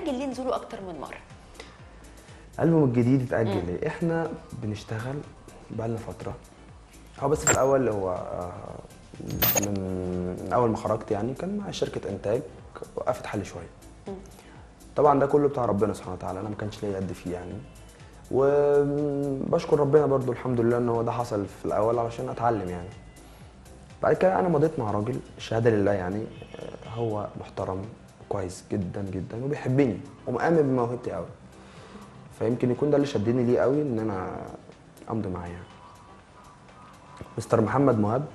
اتاجل ليه نزوله اكتر من مره الالبوم الجديد اتاجل ليه احنا بنشتغل بقالنا فتره هو بس في الاول هو آه، من من اول ما خرجت يعني كان مع شركه انتاج وقفت حل شويه طبعا ده كله بتاع ربنا سبحانه وتعالى انا ما كانش ليا يد فيه يعني وبشكر ربنا برضو الحمد لله ان هو ده حصل في الاول علشان اتعلم يعني بعد كده انا مضيت مع راجل الشهاده لله يعني آه، هو محترم كويس جدا جدا وبيحبني ومآمن بموهبتي قوي فيمكن يكون ده اللي شدني ليه قوي ان انا امضي معاه يعني مستر محمد مهاب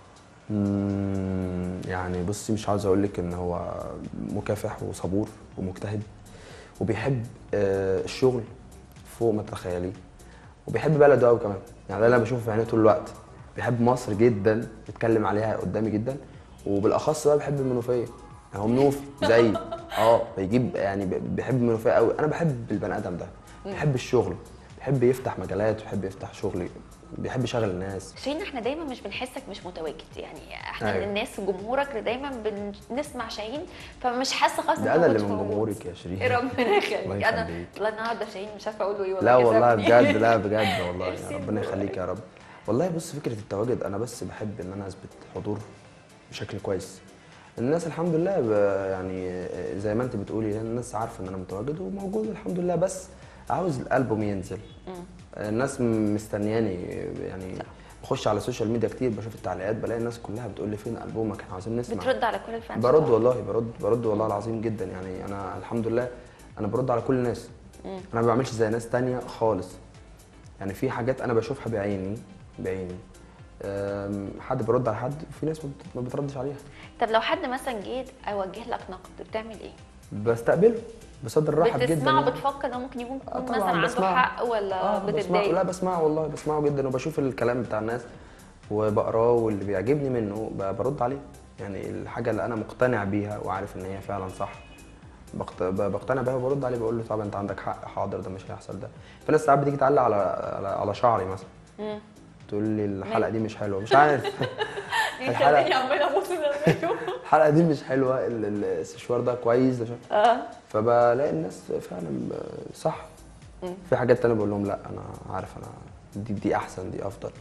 مم، يعني بصي مش عاوز اقول لك ان هو مكافح وصبور ومجتهد وبيحب آه، الشغل فوق ما تتخيليه وبيحب بلده قوي كمان يعني ده اللي انا بشوفه في عينيه طول الوقت بيحب مصر جدا بيتكلم عليها قدامي جدا وبالاخص بقى بيحب المنوفيه يعني هو منوفي زيي اه بيجيب يعني بيحب المنوفيه قوي انا بحب البني ادم ده بيحب الشغل بيحب يفتح مجالات ويحب يفتح شغل بيحب يشغل الناس شيرين احنا دايما مش بنحسك مش متواجد يعني احنا أيوة. الناس جمهورك دايما بنسمع شاهين فمش حاسه خالص ده إن انا أنت اللي كنت من موجود. جمهورك يا شيرين إيه ربنا يخليك الله انا يخليك. والله النهارده شاهين مش عارفه اقول له ايه لا والله كسفني. بجد لا بجد والله نفسي يا ربنا أقول يخليك يا رب والله بص فكره التواجد انا بس بحب ان انا اثبت حضور بشكل كويس الناس الحمد لله ب- يعني زي ما انت بتقولي الناس عارفه ان انا متواجد وموجود الحمد لله بس عاوز الالبوم ينزل الناس مستنياني يعني بخش على السوشيال ميديا كتير بشوف التعليقات بلاقي الناس كلها بتقول لي فين البومك احنا عاوزين نسمع بترد على كل الفانز برد بتوعك؟ والله برد برد والله العظيم جدا يعني انا الحمد لله انا برد على كل الناس انا ما بعملش زي ناس تانية خالص يعني في حاجات انا بشوفها بعيني بعيني أم، حد بيرد على حد وفي ناس ما بت- ما بتردش عليها طب لو حد مثلا جيت اوجه لك نقد بتعمل ايه؟ بستقبله بصدر رحب جدا بتسمعه يعني. بتفكر انه ممكن يكون آه مثلا طبعاً عنده بسمعه. حق ولا آه بسمعه لا بتتضايق؟ بسمعه والله بسمعه جدا وبشوف الكلام بتاع الناس وبقراه واللي بيعجبني منه ب- برد عليه يعني الحاجه اللي انا مقتنع بيها وعارف ان هي فعلا صح بقت- ب- بقتنع بيها وبرد عليه بقول له طبعا انت عندك حق حاضر ده مش هيحصل ده في ناس ساعات بتيجي تعلق على على, على شعري مثلا مم. تقول لي الحلقه دي مش حلوه مش عارف يخليني الحلقه عمال اموت لما اشوفه الحلقه دي مش حلوه ال- ال- السشوار ده كويس ده شا- اه فبلاقي الناس فعلا صح في حاجات تانية بقول لهم لا انا عارف انا دي دي احسن دي افضل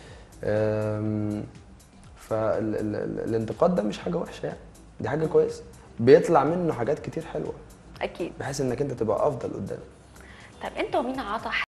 فالانتقاد ده مش حاجه وحشه يعني دي حاجه كويسه بيطلع منه حاجات كتير حلوه اكيد بحيث انك انت تبقى افضل قدام طب انت ومين عطا